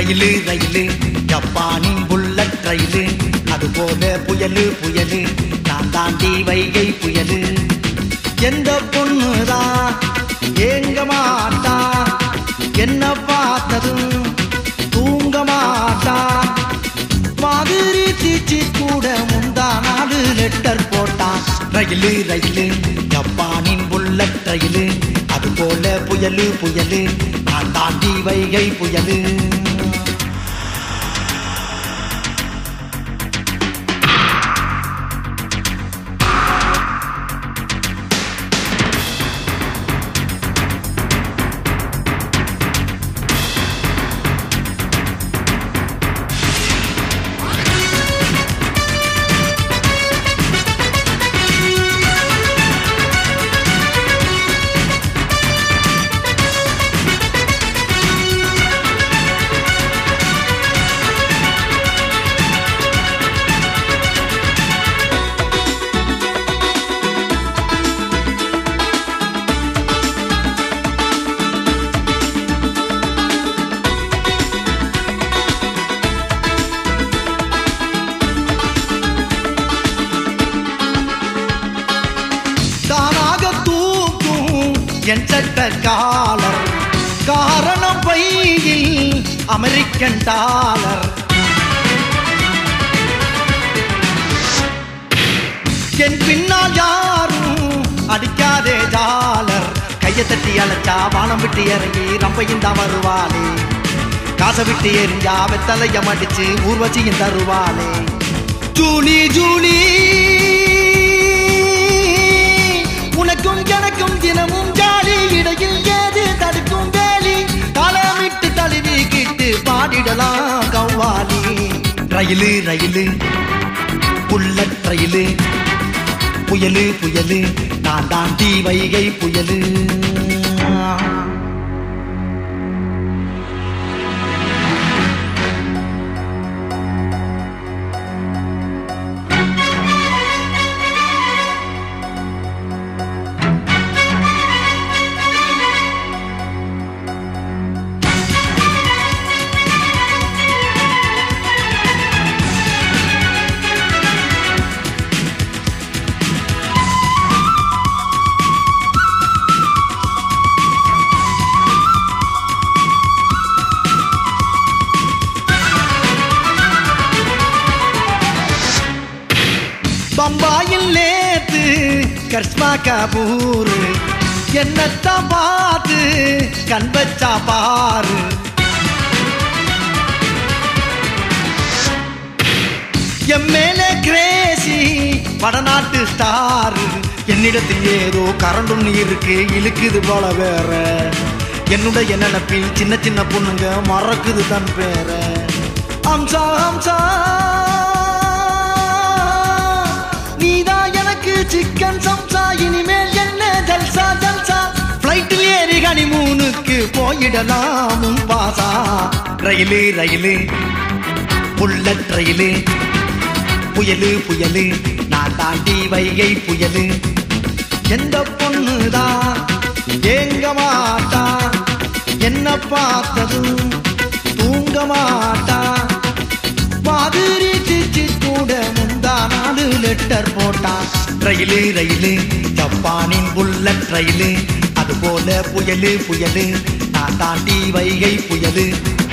rail ரயிலு ஜப்பானின் bullet ரயிலு அது போல புயலு புயலு நான் தாண்டி வைகை புயலு எந்த பொண்ணுதான் ஏங்க மாட்டா என்ன பார்த்ததும் தூங்க மாட்டா மாதிரி தீச்சி கூட முந்தா நாடு லெட்டர் போட்டான் ரயிலு ரயிலு ஜப்பானின் புல்லட் ரயிலு அது போல புயலு புயலு நான் தாண்டி வைகை புயலு தானாக தூக்கும் என் சட்ட காலர் காரணம் பையில் அமெரிக்கன் டாலர் என் பின்னால் யாரும் அடிக்காதே ஜாலர் கையை தட்டி அழைச்சா வானம் விட்டு இறங்கி ரம்பையும் தான் வருவாளே காசை விட்டு எரிஞ்சா வெத்தலைய மடிச்சு ஊர்வசியும் தருவாளே ஜூலி ஜூலி உனக்கும் எனக்கும் தினமும் ஜாலி இடையில் ஏது தடுக்கும் வேலி தலமிட்டு தழுவிக்கிட்டு பாடிடலாம் கவ்வாலி ரயிலு ரயிலு புல்லட் ரயிலு புயலு புயலு நான் தாண்டி வைகை புயலு பம்பாயில் நேத்து கர்ஷ்மா கபூர் என்னத்தான் பார்த்து கண் வச்சா பாரு என் மேலே கிரேசி வடநாட்டு ஸ்டார் என்னிடத்தில் ஏதோ கரண்டும் இருக்கு இழுக்குது போல வேற என்னுடைய நினைப்பில் சின்ன சின்ன பொண்ணுங்க மறக்குது தன் பேர அம்சா அம்சா நீதான் எனக்கு சிக்கன் சம்சா இனிமேல் என்ன ஜல்சா ஜல்சா பிளைட்டில் ஏறி ஹனிமூனுக்கு போயிடலாம் பாசா ரயிலு ரயிலு புல்லட் ரயிலு புயலு புயலு நான் தாண்டி வைகை புயலு எந்த பொண்ணுதான் ஏங்க மாட்டா என்ன பார்த்ததும் தூங்க மாட்டா மாதிரி சிச்சி கூட முந்தா நாலு லெட்டர் போட்டான் ரயிலு ரயிலு ஜப்பானின் புல்லட் ரயிலு அது போல புயலு புயலு நான் தாண்டி வைகை புயலு